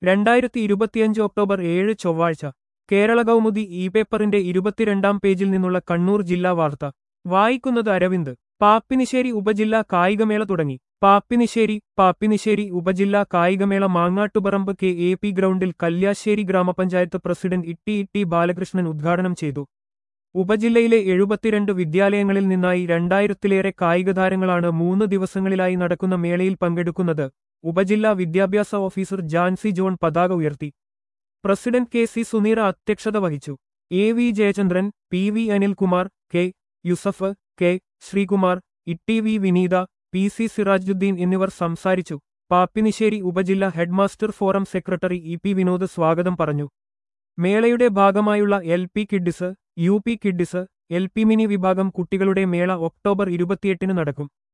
രണ്ടായിരത്തി ഇരുപത്തിയഞ്ച് ഒക്ടോബർ ഏഴ് ചൊവ്വാഴ്ച കേരള കൗമുദി ഇ പേപ്പറിന്റെ ഇരുപത്തിരണ്ടാം പേജിൽ നിന്നുള്ള കണ്ണൂർ ജില്ലാ വാർത്ത വായിക്കുന്നത് അരവിന്ദ് പാപ്പിനിശ്ശേരി ഉപജില്ലാ കായികമേള തുടങ്ങി പാപ്പിനിശ്ശേരി പാപ്പിനിശ്ശേരി ഉപജില്ലാ കായികമേള മാങ്ങാട്ടുപറമ്പ് കെ എ പി ഗ്രൗണ്ടിൽ കല്യാശ്ശേരി ഗ്രാമപഞ്ചായത്ത് പ്രസിഡന്റ് ഇട്ടി ഇട്ടി ബാലകൃഷ്ണൻ ഉദ്ഘാടനം ചെയ്തു ഉപജില്ലയിലെ എഴുപത്തിരണ്ട് വിദ്യാലയങ്ങളിൽ നിന്നായി രണ്ടായിരത്തിലേറെ കായികതാരങ്ങളാണ് മൂന്ന് ദിവസങ്ങളിലായി നടക്കുന്ന മേളയിൽ പങ്കെടുക്കുന്നത് ഉപജില്ലാ വിദ്യാഭ്യാസ ഓഫീസർ ജാൻസി ജോൺ പതാക ഉയർത്തി പ്രസിഡന്റ് കെ സി സുനീറ അധ്യക്ഷത വഹിച്ചു A V Jayachandran P V Anilkumar K Yusaf K Sreekumar Itty V Vineetha P C Sirajuddeen എന്നിവർ സംസാരിച്ചു പാപ്പിനിശ്ശേരി ഉപജില്ല headmaster forum secretary E P Vinod സ്വാഗതം പറഞ്ഞു മേളയുടെ ഭാഗമായുള്ള L P kids U P kids L P mini വിഭാഗം കുട്ടികളുടെ മേള ഒക്ടോബർ ഇരുപത്തിയെട്ടിന് നടക്കും